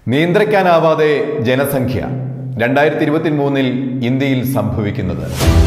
നിയന്ത്രിക്കാനാവാതെ ജനസംഖ്യ രണ്ടായിരത്തി ഇരുപത്തി മൂന്നിൽ ഇന്ത്യയിൽ സംഭവിക്കുന്നത്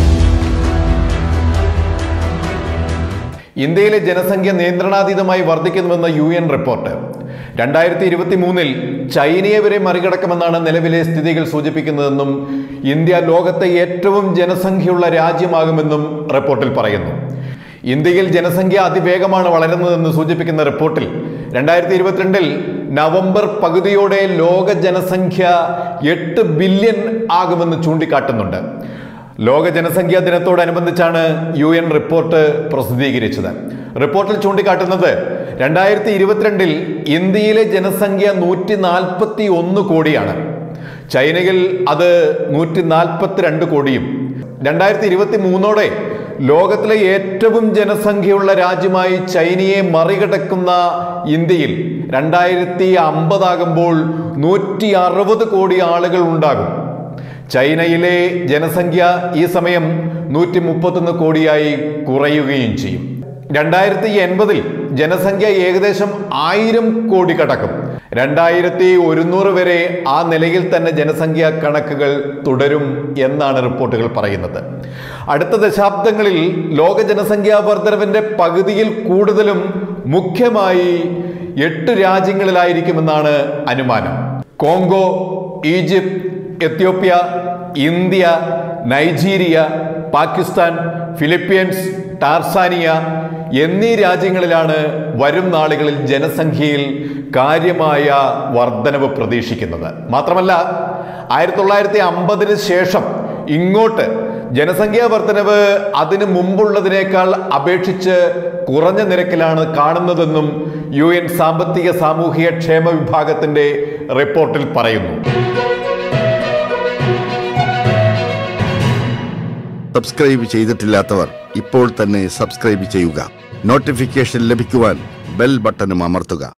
ഇന്ത്യയിലെ ജനസംഖ്യ നിയന്ത്രണാതീതമായി വർദ്ധിക്കുന്നുവെന്ന യു എൻ റിപ്പോർട്ട് രണ്ടായിരത്തി ഇരുപത്തി മൂന്നിൽ ചൈനയെ വരെ മറികടക്കുമെന്നാണ് നിലവിലെ സ്ഥിതികൾ സൂചിപ്പിക്കുന്നതെന്നും ഇന്ത്യ ലോകത്തെ ഏറ്റവും ജനസംഖ്യയുള്ള രാജ്യമാകുമെന്നും റിപ്പോർട്ടിൽ പറയുന്നു ഇന്ത്യയിൽ ജനസംഖ്യ അതിവേഗമാണ് വളരുന്നതെന്ന് സൂചിപ്പിക്കുന്ന റിപ്പോർട്ടിൽ രണ്ടായിരത്തി ഇരുപത്തിരണ്ടിൽ നവംബർ പകുതിയോടെ ലോക ജനസംഖ്യ എട്ട് ബില്യൺ ആകുമെന്ന് ചൂണ്ടിക്കാട്ടുന്നുണ്ട് ലോക ജനസംഖ്യാ ദിനത്തോടനുബന്ധിച്ചാണ് യു എൻ റിപ്പോർട്ട് പ്രസിദ്ധീകരിച്ചത് റിപ്പോർട്ടിൽ ചൂണ്ടിക്കാട്ടുന്നത് രണ്ടായിരത്തി ഇരുപത്തിരണ്ടിൽ ഇന്ത്യയിലെ ജനസംഖ്യ നൂറ്റി നാൽപ്പത്തി ഒന്ന് കോടിയാണ് ചൈനയിൽ അത് നൂറ്റി നാൽപ്പത്തിരണ്ട് കോടിയും രണ്ടായിരത്തി ഇരുപത്തി മൂന്നോടെ ലോകത്തിലെ ഏറ്റവും ജനസംഖ്യയുള്ള രാജ്യമായി ചൈനയെ മറികടക്കുന്ന ഇന്ത്യയിൽ രണ്ടായിരത്തി അമ്പതാകുമ്പോൾ നൂറ്റി അറുപത് കോടി ആളുകൾ ഉണ്ടാകും ചൈനയിലെ ജനസംഖ്യ ഈ സമയം നൂറ്റി മുപ്പത്തൊന്ന് കോടിയായി കുറയുകയും ചെയ്യും രണ്ടായിരത്തി എൺപതിൽ ജനസംഖ്യ ഏകദേശം ആയിരം കോടി കടക്കും രണ്ടായിരത്തി ഒരുന്നൂറ് വരെ ആ നിലയിൽ തന്നെ ജനസംഖ്യാ കണക്കുകൾ തുടരും എന്നാണ് റിപ്പോർട്ടുകൾ പറയുന്നത് അടുത്ത ദശാബ്ദങ്ങളിൽ ലോക ജനസംഖ്യാ വർധനവിന്റെ പകുതിയിൽ കൂടുതലും മുഖ്യമായി എട്ട് രാജ്യങ്ങളിലായിരിക്കുമെന്നാണ് അനുമാനം Congo Egypt Ethiopia India Nigeria Pakistan Philippines Tanzania എന്നീ രാജ്യങ്ങളിലാണ് വരും നാളുകളിൽ ജനസംഖ്യയിൽ കാര്യമായ വർധനവ് പ്രതീക്ഷിക്കുന്നത് മാത്രമല്ല ആയിരത്തി തൊള്ളായിരത്തി അമ്പതിന് ശേഷം ഇങ്ങോട്ട് ജനസംഖ്യാ വർധനവ് അതിനു മുമ്പുള്ളതിനേക്കാൾ അപേക്ഷിച്ച് കുറഞ്ഞ നിരക്കിലാണ് കാണുന്നതെന്നും യു എൻ സാമ്പത്തിക സാമൂഹിക ക്ഷേമ വിഭാഗത്തിന്റെ റിപ്പോർട്ടിൽ പറയുന്നു സബ്സ്ക്രൈബ് ചെയ്തിട്ടില്ലാത്തവർ ഇപ്പോൾ തന്നെ സബ്സ്ക്രൈബ് ചെയ്യുക നോട്ടിഫിക്കേഷൻ ലഭിക്കുവാൻ ബെൽ ബട്ടണും അമർത്തുക